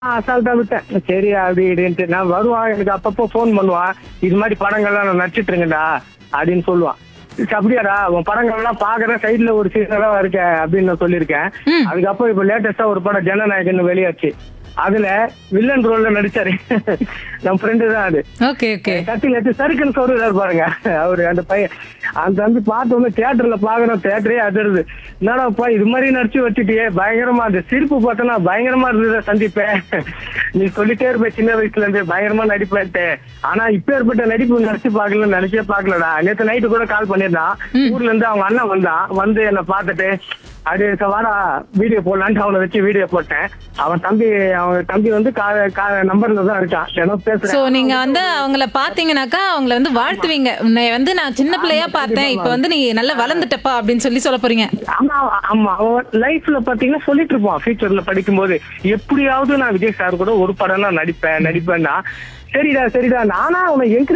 அசால்ட்டா விட்டேன் சரி அப்படி இப்படின்ட்டு நான் வருவான் எனக்கு அப்பப்போ ஃபோன் பண்ணுவான் இது மாதிரி படங்கள்லாம் நான் நடிச்சிட்டு இருக்கேன்டா அப்படின்னு சொல்லுவான் சரி, அப்படியாடா உன் படங்கள்லாம் பாக்குறேன் சைடுல ஒரு சீசனாக இருக்க அப்படின்னு நான் சொல்லியிருக்கேன் ம். அதுக்கப்புறம் இப்ப லேட்டஸ்டா ஒரு படம் ஜனநாயகன் வெளியாச்சு அதுல வில்லன் ரோல்ல நடிச்சாரு நம்ம ஃப்ரெண்டு தான் அது ஓகே ஓகே கட்டில எடுத்து சருக்குன்னு சொல்றாரு பாருங்க அவரு அந்த பையன் அந்த வந்து பார்த்து வந்து தியேட்டர்ல பாக்குறோம் தியேட்டரே அதிருது என்னடாப்பா இது மாதிரி நடிச்சு வச்சுட்டியே பயங்கரமா அந்த சிரிப்பு பார்த்தனா பயங்கரமா இருந்தது சந்திப்பேன் நீ சொல்லிட்டே இருப்ப சின்ன வயசுல இருந்து பயங்கரமா நடிப்பேன்ட்டு ஆனா இப்ப ஏற்பட்ட நடிப்பு நடிச்சு பாக்கல நினைச்சே பாக்கலடா நேத்து நைட்டு கூட கால் பண்ணிருந்தான் ஊர்ல இருந்து அவங்க அண்ணன் வந்தான் வந்து என்ன பார்த்துட்டு அது வாடா வீடியோ போடலான்ட்டு அவனை வச்சு வீடியோ போட்டேன் அவன் தம்பி அவன் தம்பி வந்து நம்பர்ல தான் இருக்கான் ஏன்னா சோ பேசுறேன் நீங்க வந்து அவங்கள பாத்தீங்கன்னாக்கா அவங்கள வந்து வாழ்த்துவீங்க உன்னை வந்து நான் சின்ன பிள்ளையா பார்த்தேன் இப்ப வந்து நீ நல்லா வளர்ந்துட்டப்பா அப்படின்னு சொல்லி சொல்ல போறீங்க ஆமா ஆமா அவன் லைஃப்ல பாத்தீங்கன்னா சொல்லிட்டு இருப்பான் ஃபியூச்சர்ல படிக்கும்போது எப்படியாவது நான் விஜய் சார் கூட ஒரு படம் நான் நடிப்பேன் நடிப்பேன்னா சரிடா சரிடா நானா அவனை என்கரேஜ்